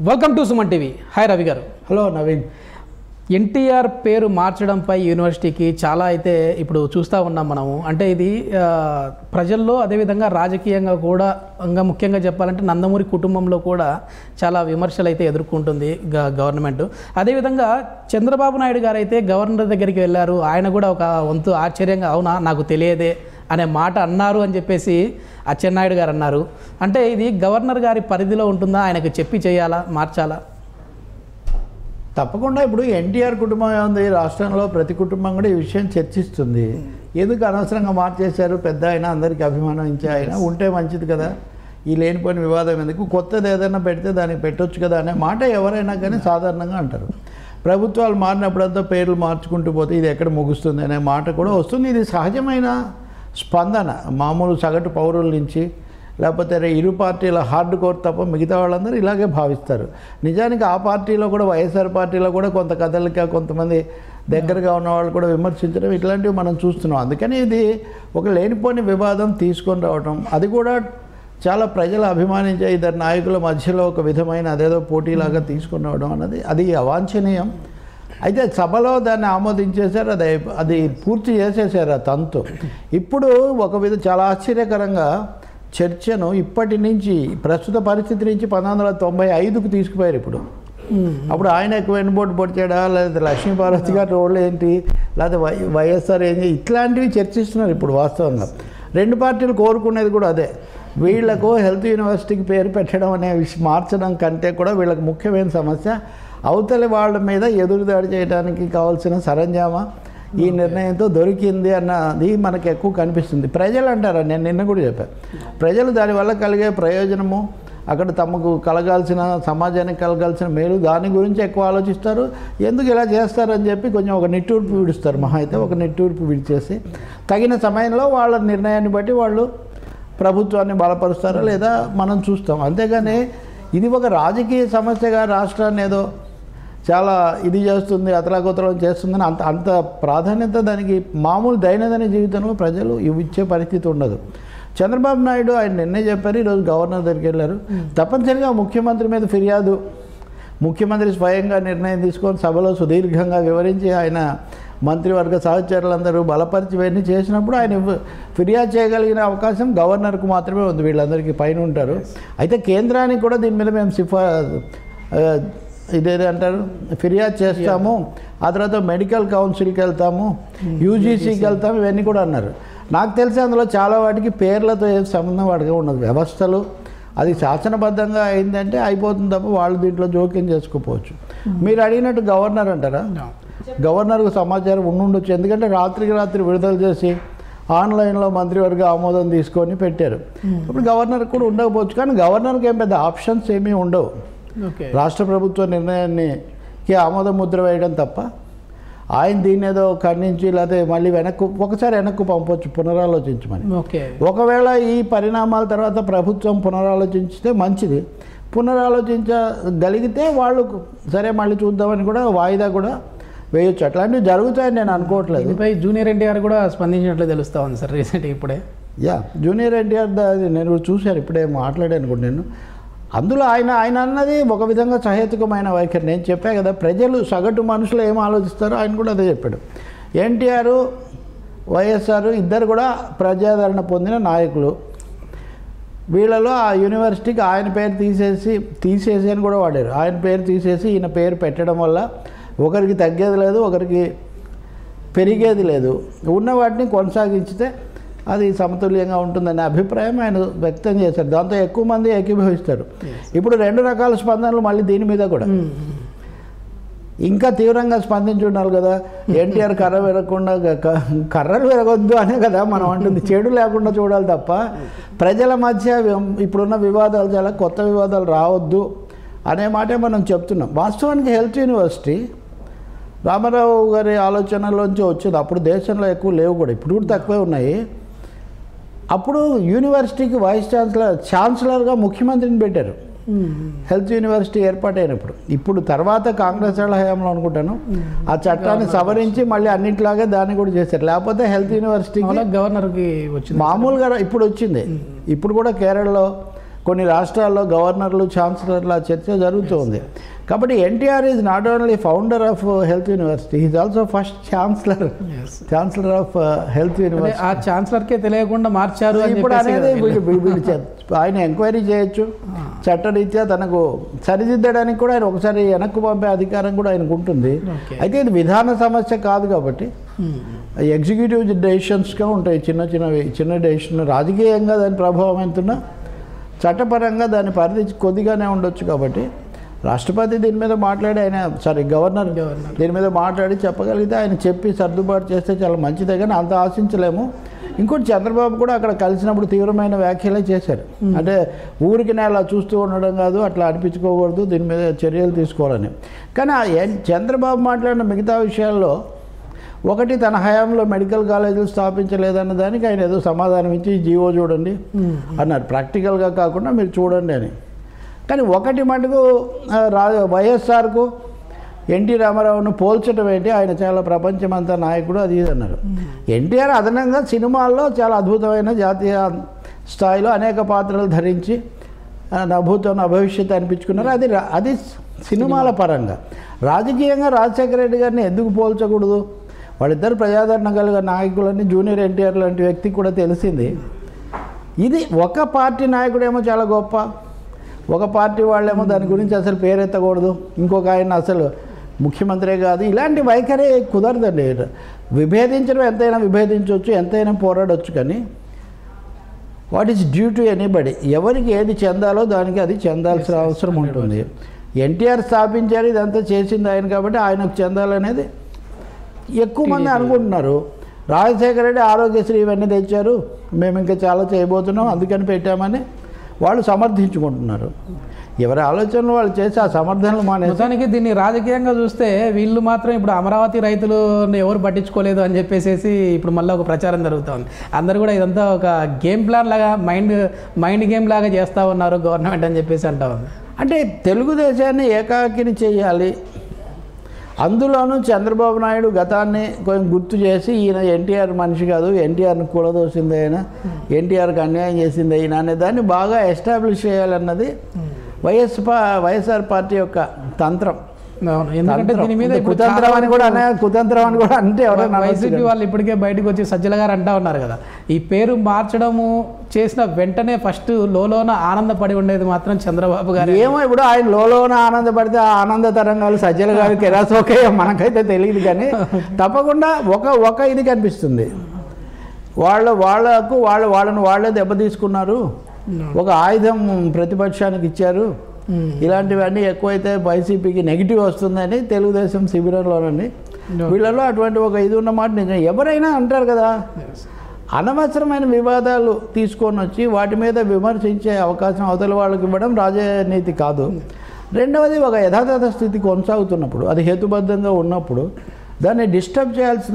Welcome to Suman TV hi Ravi garu hello Naveen NTR పేరు మార్చడంపై యూనివర్సిటీకి చాలా అయితే ఇప్పుడు చూస్తూ ఉన్నాం మనము అంటే ఇది ఆ, ప్రజల్లో అదేవిధంగా రాజకీయంగా కూడా ఇంకా ముఖ్యంగా చెప్పాలంటే నందమూరి కుటుంబంలో కూడా చాలా విమర్శలు అయితే ఎదుర్కొంటుంది గ- గవర్నమెంట్ అదేవిధంగా చంద్రబాబు నాయుడు గారు అయితే గవర్నర్ దగ్గరికి వెళ్ళారు ఆయన కూడా ఒక వంతు ఆశ్చర్యంగా అవునా నాకు తెలియదే అనే మాట అన్నారు అని చెప్పేసి అచ్చెన్నాయుడు గారు అన్నారు అంటే ఇది గవర్నర్ గారి పరిధిలో ఉంటుందా ఆయనకు చెప్పి చేయాలా మార్చాలా తప్పకుండా ఇప్పుడు ఎన్టీఆర్ కుటుంబం ఉంది రాష్ట్రంలో ప్రతి కుటుంబం కూడా ఈ విషయం చర్చిస్తుంది ఎందుకు అనవసరంగా మార్చేశారు పెద్ద ఆయన అందరికీ అభిమానం ఇచ్చే ఆయన ఉంటే మంచిది కదా ఈ లేనిపోయిన వివాదం ఎందుకు కొత్తది ఏదైనా పెడితే దానికి పెట్టొచ్చు కదా అనే మాట ఎవరైనా కానీ సాధారణంగా అంటారు ప్రభుత్వాలు మారినప్పుడంతా పేర్లు మార్చుకుంటూ పోతే ఇది ఎక్కడ ముగుస్తుంది అనే మాట కూడా వస్తుంది ఇది సహజమైన స్పందన మామూలు సగటు పౌరుల నుంచి లేకపోతే రే- ఇరు పార్టీల హార్డ్ కోర్ తప్ప మిగతా వాళ్ళందరూ ఇలాగే భావిస్తారు నిజానికి ఆ పార్టీలో కూడా వైఎస్ఆర్ పార్టీలో కూడా కొంత కదలిక కొంతమంది దగ్గరగా ఉన్న వాళ్ళు కూడా విమర్శించడం ఇట్లాంటివి మనం చూస్తున్నాం అందుకని ఇది ఒక లేనిపోని వివాదం తీసుకొని రావటం అది కూడా చాలా ప్రజలు అభిమానించే ఇద్దరు నాయకుల మధ్యలో ఒక విధమైన అదేదో పోటీలాగా తీసుకొని రావడం అన్నది అది అవాంఛనీయం అయితే సభలో దాన్ని ఆమోదించేశారు అది అయిపో- అది పూర్తి చేసేసారు ఆ తంతు ఇప్పుడు ఒక విధ చాలా ఆశ్చర్యకరంగా చర్చను ఇప్పటి నుంచి ప్రస్తుత పరిస్థితి నుంచి పంతొమ్మిది వందల తొంభై ఐదుకు తీసుకుపోయారు ఇప్పుడు అప్పుడు ఆయన ఎక్కువ వెన్నుబోటు పొడిచాడా లేదా లక్ష్మీపార్వతి గారి రోల్ ఏంటి లేదా వై వైఎస్ఆర్ ఏంటి ఇట్లాంటివి చర్చిస్తున్నారు ఇప్పుడు వాస్తవంగా రెండు పార్టీలు కోరుకునేది కూడా అదే వీళ్లకు హెల్త్ యూనివర్సిటీకి పేరు పెట్టడం అనే విషయం మార్చడం కంటే కూడా వీళ్ళకి ముఖ్యమైన సమస్య అవతలి వాళ్ళ మీద ఎదురుదాడి చేయడానికి కావాల్సిన సరంజామా ఈ నిర్ణయంతో దొరికింది అన్నది మనకు ఎక్కువ కనిపిస్తుంది ప్రజలు అంటారా నేను నిన్న కూడా చెప్పాను ప్రజలు దానివల్ల కలిగే ప్రయోజనము అక్కడ తమకు కలగాల్సిన సమాజానికి కలగాల్సిన మేలు దాని గురించి ఎక్కువ ఆలోచిస్తారు ఎందుకు ఇలా చేస్తారని చెప్పి కొంచెం ఒక నిట్టూర్పు విడుస్తారు మహా అయితే ఒక నిట్టూర్పు విడిచేసి తగిన సమయంలో వాళ్ళ నిర్ణయాన్ని బట్టి వాళ్ళు ప్రభుత్వాన్ని బలపరుస్తారా లేదా మనం చూస్తాం అంతేగాని ఇది ఒక రాజకీయ సమస్యగా రాష్ట్రాన్ని ఏదో చాలా ఇది చేస్తుంది అతలాకుతలం చేస్తుందని అంత అంత ప్రాధాన్యత దానికి మామూలు దైనందిన జీవితంలో ప్రజలు ఇవి ఇచ్చే పరిస్థితి ఉండదు చంద్రబాబు నాయుడు ఆయన నిన్నే చెప్పారు ఈరోజు గవర్నర్ దగ్గరికి వెళ్ళారు తప్పనిసరిగా ముఖ్యమంత్రి మీద ఫిర్యాదు ముఖ్యమంత్రి స్వయంగా నిర్ణయం తీసుకొని సభలో సుదీర్ఘంగా వివరించి ఆయన మంత్రివర్గ సహచరులందరూ బలపరిచి ఇవన్నీ చేసినప్పుడు ఆయన ఇవ్వ- ఫిర్యాదు చేయగలిగిన అవకాశం గవర్నర్కు మాత్రమే ఉంది వీళ్ళందరికీ పైన ఉంటారు అయితే కేంద్రానికి కూడా దీని మీద మేము సిఫా ఆ, ఇదేదో అంటారు ఫిర్యాదు చేస్తాము ఆ తర్వాత మెడికల్ కౌన్సిల్కి వెళ్తాము యూజీసీకి వెళ్తాము ఇవన్నీ కూడా అన్నారు నాకు తెలిసి అందులో చాలా వాటికి పేర్లతో ఏ సంబంధం వాటిగా ఉండదు వ్యవస్థలు అది శాసనబద్ధంగా అయిందంటే అయిపోతుంది తప్ప వాళ్ళు దీంట్లో జోక్యం చేసుకోపోవచ్చు మీరు అడిగినట్టు గవర్నర్ అంటారా గవర్నర్కు సమాచారం ఉండుండొచ్చు ఎందుకంటే రాత్రికి రాత్రి విడుదల చేసి ఆన్లైన్లో మంత్రివర్గ ఆమోదం తీసుకొని పెట్టారు ఇప్పుడు గవర్నర్ కూడా ఉండకపోవచ్చు కానీ గవర్నర్కి ఏం పెద్ద ఆప్షన్స్ ఏమీ ఉండవు ఓకే రాష్ట్ర ప్రభుత్వ నిర్ణయాన్ని కి ఆమోద ముద్ర వేయడం తప్ప ఆయన దీన్ని ఏదో ఖండించి లేకపోతే మళ్ళీ వెనక్కు ఒకసారి వెనక్కు పంపొచ్చు పునరాలోచించమని ఓకే ఒకవేళ ఈ పరిణామాల తర్వాత ప్రభుత్వం పునరాలోచించితే మంచిది పునరాలోచించగలిగితే వాళ్ళు సరే మళ్ళీ చూద్దామని కూడా వాయిదా కూడా వేయొచ్చు అట్లాంటివి జరుగుతాయని నేను అనుకోవట్లేదు దీనిపై జూనియర్ ఎన్టీఆర్ కూడా స్పందించినట్లు తెలుస్తా ఉంది సార్ రీసెంట్ ఇప్పుడే యా జూనియర్ ఎన్టీఆర్ దా- అది నేను చూశాను ఇప్పుడే మాట్లాడాను కూడా నేను అందులో ఆయన ఆయన అన్నది ఒక విధంగా సహేతుకమైన వైఖరి నేను చెప్పా కదా ప్రజలు సగటు మనుషులు ఏం ఆలోచిస్తారో ఆయన కూడా అదే చెప్పాడు ఎన్టీఆర్ వైఎస్ఆర్ ఇద్దరు కూడా ప్రజాదరణ పొందిన నాయకులు వీళ్ళలో ఆ యూనివర్సిటీకి ఆయన పేరు తీసేసి తీసేసి అని కూడా వాడారు ఆయన పేరు తీసేసి ఈయన పేరు పెట్టడం వల్ల ఒకరికి తగ్గేది లేదు ఒకరికి పెరిగేది లేదు ఉన్న వాటిని కొనసాగించితే అది సమతుల్యంగా ఉంటుందనే అభిప్రాయం ఆయన వ్యక్తం చేశారు దాంతో ఎక్కువ మంది ఏకీభవిస్తారు ఇప్పుడు రెండు రకాల స్పందనలు మళ్ళీ దీని మీద కూడా ఇంకా తీవ్రంగా స్పందించి ఉండాలి కదా ఎన్టీఆర్ కర్ర విరగకుండా గ- క- కర్రలు విరగొద్దు అనే కదా మనం అంటుంది చెడు లేకుండా చూడాలి తప్ప ప్రజల మధ్య వి- ఇప్పుడున్న వివాదాలు చాలా కొత్త వివాదాలు రావద్దు అనే మాటే మనం చెప్తున్నాం వాస్తవానికి హెల్త్ యూనివర్సిటీ రామారావు గారి ఆలోచనలోంచి వచ్చింది అప్పుడు దేశంలో ఎక్కువ లేవు కూడా ఇప్పుడు కూడా తక్కువే ఉన్నాయి అప్పుడు యూనివర్సిటీకి వైస్ ఛాన్సలర్ ఛాన్సలర్గా ముఖ్యమంత్రిని పెట్టారు హెల్త్ యూనివర్సిటీ ఏర్పాటైనప్పుడు ఇప్పుడు తర్వాత కాంగ్రెస్ వాళ్ళ హయాంలో అనుకుంటాను ఆ చట్టాన్ని సవరించి మళ్ళీ అన్నింటిలాగే దాన్ని కూడా చేశారు లేకపోతే హెల్త్ యూనివర్సిటీకి అలా గవర్నర్కి వచ్చింది మామూలుగా ఇప్పుడు వచ్చింది ఇప్పుడు కూడా కేరళలో కొన్ని రాష్ట్రాల్లో గవర్నర్లు ఛాన్సలర్ల చర్చ జరుగుతుంది కాబట్టి NTR is not only founder of health university is also first chancellor chancellor of health అంటే యూనివర్సిటీ ఆ ఛాన్సలర్కే తెలియకుండా మార్చారు అని ఇప్పుడు చెప్పేసి అనేది కదా వీళ్ళు- వీళ్ళు- వీళ్ళు చే- ఆయన ఎంక్వైరీ చేయొచ్చు చట్టరీత్యా తనకు సరిదిద్దడానికి కూడా ఆయన ఒకసారి వెనక్కు పంపే అధికారం కూడా ఆయనకు ఉంటుంది Okay. అయితే ఇది విధాన సమస్య కాదు కాబట్టి Hmm. ఎగ్జిక్యూటివ్ డెసిషన్స్గా ఉంటాయి చిన్న చిన్నవి చిన్న డెసిషన్ రాజకీయంగా దాని ప్రభావం ఎంతున్నా చట్టపరంగా దాని పరిధి కొద్దిగానే ఉండొచ్చు కాబట్టి రాష్ట్రపతి దీని మీద మాట్లాడి ఆయన సారీ గవర్నర్ గవర్నర్. దీని మీద మాట్లాడి చెప్పగలిగితే ఆయన చెప్పి సర్దుబాటు చేస్తే చాలా మంచిదే కానీ అంత ఆశించలేము ఇంకోటి చంద్రబాబు కూడా అక్కడ కలిసినప్పుడు తీవ్రమైన వ్యాఖ్యలే చేశారు అంటే ఊరికి అలా చూస్తూ ఉండడం కాదు అట్లా అనిపించుకోకూడదు దీని మీద చర్యలు తీసుకోవాలని కానీ ఆ ఎన్- చంద్రబాబు మాట్లాడిన మిగతా విషయాల్లో ఒకటి తన హయాంలో మెడికల్ కాలేజీలు స్థాపించలేదన్న దానికి ఆయన ఏదో సమాధానం ఇచ్చి జీవో చూడండి Hmm. అన్నారు ప్రాక్టికల్గా కాకుండా మీరు చూడండి అని కానీ ఒకటి మటుకు ఆ, రా వైఎస్ఆర్కు ఎన్టీ రామారావును పోల్చడం ఏంటి ఆయన చాలా ప్రపంచమంతా నాయకుడు అది ఇది అన్నారు ఎన్టీఆర్ అదనంగా సినిమాల్లో చాలా అద్భుతమైన జాతీయ స్థాయిలో అనేక పాత్రలు ధరించి ఆ, నా భూతం నా భవిష్యత్తు అనిపించుకున్నారు అది రా- అది సినిమాల పరంగా రాజకీయంగా రాజశేఖర రెడ్డి గారిని ఎందుకు పోల్చకూడదు వాళ్ళిద్దరు ప్రజాదరణ కలిగిన నాయకులని జూనియర్ ఎన్టీఆర్ లాంటి వ్యక్తికి కూడా తెలిసింది ఇది ఒక పార్టీ నాయకుడేమో చాలా గొప్ప ఒక పార్టీ వాళ్ళేమో దాని గురించి అసలు పేరెత్తకూడదు ఇంకొక ఆయన అసలు ముఖ్యమంత్రే కాదు ఇలాంటి వైఖరి కుదరదండి విభేదించడం ఎంతైనా విభేదించవచ్చు ఎంతైనా పోరాడవచ్చు కానీ what is due to anybody ఎవరికి ఏది చెందాలో దానికి అది చెందాల్సిన అవసరం ఉంటుంది ఎన్టీఆర్ స్థాపించారు ఇదంతా చేసింది ఆయన కాబట్టి ఆయనకు చెందాలనేది ఎక్కువ మంది అనుకుంటున్నారు రాజశేఖర రెడ్డి ఆరోగ్యశ్రీ ఇవన్నీ తెచ్చారు మేము ఇంకా చాలా చేయబోతున్నాం అందుకని పెట్టామని వాళ్ళు సమర్థించుకుంటున్నారు ఎవరి ఆలోచనలు వాళ్ళు చేసి ఆ సమర్థనలు మానేసి మొత్తానికి దీన్ని రాజకీయంగా చూస్తే వీళ్ళు మాత్రం ఇప్పుడు అమరావతి రైతులు ఎవరు పట్టించుకోలేదు అని చెప్పేసి ఇప్పుడు మళ్ళీ ఒక ప్రచారం జరుగుతుంది అందరు కూడా ఇదంతా ఒక గేమ్ ప్లాన్ లాగా మైండ్ మైండ్ గేమ్ లాగా చేస్తూ ఉన్నారు గవర్నమెంట్ అని చెప్పేసి అంటా ఉంది అంటే తెలుగుదేశాన్ని ఏకాకిని చేయాలి అందులోనూ చంద్రబాబు నాయుడు గతాన్ని కొంచెం గుర్తు చేసి ఈయన ఎన్టీఆర్ మనిషి కాదు ఎన్టీఆర్ని కూడదోసింది ఆయన ఎన్టీఆర్కి అన్యాయం చేసింది అయినా అనే దాన్ని బాగా ఎస్టాబ్లిష్ చేయాలన్నది వైఎస్ పా వైఎస్ఆర్ పార్టీ యొక్క తంత్రం అవును ఎందుకంటే తంత్రం. దీని మీద అంటే ఇప్పుడు కుతంత్రం చాలా అని కూడా అనే కుతంత్రం అని కూడా అంటే ఎవరైనా అనొచ్చు వైసీపీ కదా. వాళ్ళు ఇప్పటికే బయటకు వచ్చి సజ్జల గారు అంటా ఉన్నారు కదా ఈ పేరు మార్చడము చేసిన వెంటనే ఫస్ట్ లోలోన ఆనందపడి ఉండేది మాత్రం చంద్రబాబు గారు ఏమో ఇప్పుడు ఆయన లోలోన ఆనందపడితే ఆ ఆనంద తరంగాలు సజ్జల గారికి ఎలా సోకాయో మనకైతే తెలియదు కానీ తప్పకుండా ఒక ఒక ఇది కనిపిస్తుంది వాళ్ళ వాళ్ళకు వాళ్ళ వాళ్ళని వాళ్ళే దెబ్బ తీసుకున్నారు ఒక ఆయుధం ప్రతిపక్షానికి ఇచ్చారు ఇలాంటివన్నీ ఎక్కువైతే వైసీపీకి నెగిటివ్ వస్తుందని తెలుగుదేశం శిబిరంలోనండి వీళ్ళలో అటువంటి ఒక ఇది ఉన్నమాట నిజం ఎవరైనా అంటారు కదా అనవసరమైన వివాదాలు తీసుకొని వచ్చి వాటి మీద విమర్శించే అవకాశం అవతల వాళ్ళకి ఇవ్వడం రాజనీతి కాదు రెండవది ఒక యథాతథ స్థితి కొనసాగుతున్నప్పుడు అది హేతుబద్ధంగా ఉన్నప్పుడు దాన్ని డిస్టర్బ్ చేయాల్సిన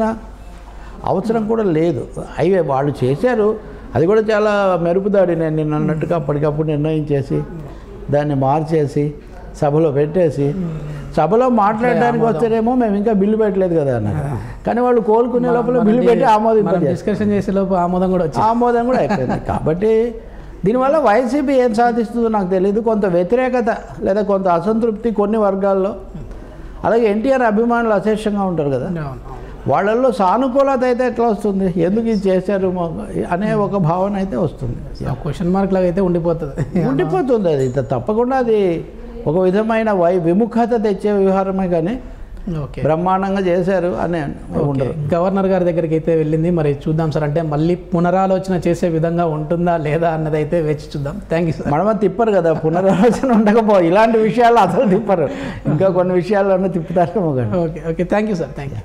అవసరం కూడా లేదు అయ్యే వాళ్ళు చేశారు అది కూడా చాలా మెరుపుదాడి నేను నిన్న అన్నట్టుగా అప్పటికప్పుడు నిర్ణయించేసి దాన్ని మార్చేసి సభలో పెట్టేసి సభలో మాట్లాడడానికి వస్తేనేమో మేము ఇంకా బిల్లు పెట్టలేదు కదా అన్నారు కానీ వాళ్ళు కోలుకునే లోపల బిల్లు పెట్టి మనం ఆమోదింపజేస్తారు డిస్కషన్ చేసే లోపు ఆమోదం కూడా వచ్చింది ఆమోదం కూడా అయిపోయింది కాబట్టి దీనివల్ల వైసీపీ ఏం సాధిస్తుందో నాకు తెలియదు కొంత వ్యతిరేకత లేదా కొంత అసంతృప్తి కొన్ని వర్గాల్లో అలాగే ఎన్టీఆర్ అభిమానులు అశేషంగా ఉంటారు కదా అవును, అవును. వాళ్ళల్లో సానుకూలత అయితే ఎట్లా వస్తుంది ఎందుకు ఇది చేశారు మాకు అనే ఒక భావన అయితే వస్తుంది ఆ క్వశ్చన్ మార్క్ లాగా అయితే ఉండిపోతుంది ఉండిపోతుంది అది త- తప్పకుండా అది ఒక విధమైన వై విముఖత తెచ్చే వ్యవహారమే కానీ ఓకే బ్రహ్మాండంగా చేశారు అని ఉండదు గవర్నర్ గారి దగ్గరికి అయితే వెళ్ళింది మరి చూద్దాం సార్ అంటే మళ్ళీ పునరాలోచన చేసే విధంగా ఉంటుందా లేదా అన్నది అయితే వేచి చూద్దాం థ్యాంక్ యూ సార్ మనమ తిప్పరు కదా పునరాలోచన ఉండకపో ఇలాంటి విషయాలు అసలు తిప్పరు ఇంకా కొన్ని విషయాల్లోనే తిప్పుతారేమో కానీ okay okay thank you sir thank you